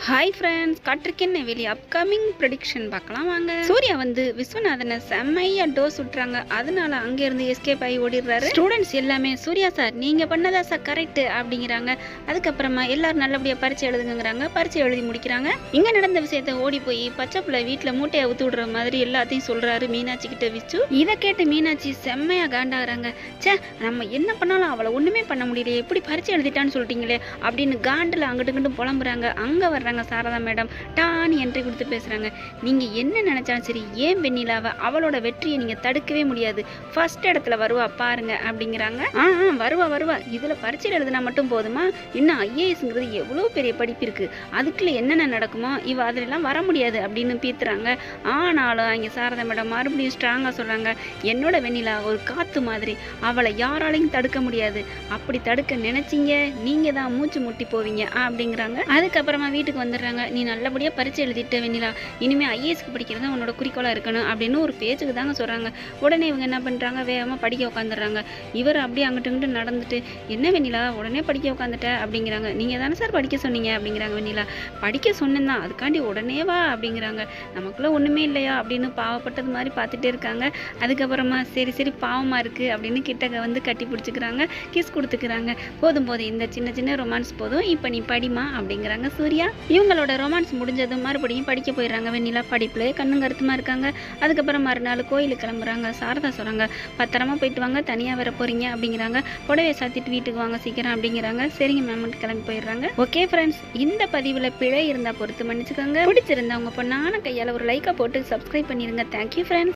hi friends காற்றிருக்கேன் வெளி upcoming prediction பார்க்கலாம் வாங்க சூர்யா வந்து விஸ்வநாதனை செம்மையா டோஸ் விட்டுறாங்க அதனால அங்கேருந்து எஸ்கேப் ஆகி ஓடிடுறாரு ஸ்டூடெண்ட்ஸ் எல்லாமே சூர்யா சார் நீங்க பண்ணதா சார் கரெக்ட் அப்படிங்கிறாங்க அதுக்கப்புறமா எல்லாரும் நல்லபடியா பரீட்சை எழுதுங்கிறாங்க பரீட்சை எழுதி முடிக்கிறாங்க இங்க நடந்த விஷயத்த ஓடி போய் பச்சை பிள்ளை வீட்டுல மூட்டையை அவுத்து விடுற மாதிரி எல்லாத்தையும் சொல்றாரு மீனாட்சி கிட்ட விச்சு இதை கேட்டு மீனாட்சி செம்மையா காண்டாகிறாங்க ச்சே நம்ம என்ன பண்ணாலும் அவளை ஒண்ணுமே பண்ண முடியல எப்படி பரீட்சை எழுதிட்டான்னு சொல்லிட்டீங்களே அப்படின்னு காண்டில் அங்கிட்டு இங்கிட்டு புலம்புறாங்க அங்க வர்றாங்க சாரதா மேடம் டான்னு என்ட்ரி கொடுத்து பேசுறாங்க நீங்க என்ன நினைச்சாலும் சரி ஏன் வெண்ணிலாவை அவளோட வெற்றியை நீங்க தடுக்கவே முடியாது ஃபர்ஸ்ட் இடத்துல வருவா பாருங்க அப்படிங்கிறாங்க ஆ ஆ வருவா வருவா இதுல பரீட்சையில் எழுதினா மட்டும் போதுமா இன்னும் ஐஏஎஸ்ங்கிறது எவ்வளோ பெரிய படிப்பு இருக்கு அதுக்குள்ள என்னென்ன நடக்குமோ இவ அதிலெல்லாம் வர முடியாது அப்படின்னு பீத்துறாங்க ஆனாலும் அங்கே சாரதா மேடம் மறுபடியும் ஸ்ட்ராங்காக சொல்றாங்க என்னோட வெண்ணிலா ஒரு காத்து மாதிரி அவளை யாராலையும் தடுக்க முடியாது அப்படி தடுக்க நினைச்சீங்க நீங்க தான் மூச்சு முட்டி போவீங்க அப்படிங்கிறாங்க அதுக்கப்புறமா வீட்டுக்கு வந்துடுறாங்க நீ நல்லபடியா பரீட்சை எழுதிட்ட வெண்ணிலா இனிமே ஐஏஎஸ்க்கு படிக்கிறது தான் உன்னோட குறிக்கோளா இருக்கணும் அப்படின்னு ஒரு பேச்சுக்கு தாங்க சொல்றாங்க உடனே இவங்க என்ன பண்றாங்க வேகமா படிக்க உட்காந்துடுறாங்க இவர் அப்படியே அங்கிட்டு இங்கிட்டு நடந்துட்டு என்ன வெண்ணிலா உடனே படிக்க உட்காந்துட்ட அப்படிங்கிறாங்க நீங்க தானே சார் படிக்க சொன்னீங்க அப்படிங்கிறாங்க வெண்ணிலா படிக்க சொன்னேன் தான் அதுக்காண்டி உடனே வா அப்படிங்கிறாங்க நமக்குள்ள ஒண்ணுமே இல்லையா அப்படின்னு பாவப்பட்டது மாதிரி பார்த்துட்டே இருக்காங்க அதுக்கப்புறமா சரி சரி பாவமா இருக்கு அப்படின்னு கிட்டக்க வந்து கட்டி பிடிச்சிக்கிறாங்க கிஸ் கொடுத்துக்கிறாங்க போதும் போதும் இந்த சின்ன சின்ன ரொமான்ஸ் போதும் இப்போ நீ படிமா அப்படிங்கிறாங்க சூர்யா இவங்களோட ரொமான்ஸ் முடிஞ்சதும் மறுபடியும் படிக்க போயிடுறாங்க வெண்ணிலா படிப்புல கண்ணும் கருத்துமா இருக்காங்க அதுக்கப்புறம் மறுநாள் கோயிலுக்கு கிளம்புறாங்க சாரதா சொல்றாங்க பத்திரமா போயிட்டு வாங்க தனியா வர போறீங்க அப்படிங்கிறாங்க புடவைய சாத்திட்டு வீட்டுக்கு வாங்க சீக்கிரம் அப்படிங்கிறாங்க சரிங்க மேம் கிளம்பி போயிடுறாங்க ஓகே ஃப்ரெண்ட்ஸ் இந்த பதிவுல பிழை இருந்தா பொறுத்து மன்னிச்சுக்கோங்க பிடிச்சிருந்தா உங்க பொண்ணான கையால ஒரு லைக்கை போட்டு சப்ஸ்கிரைப் பண்ணிருங்க தேங்க்யூ ஃப்ரெண்ட்ஸ்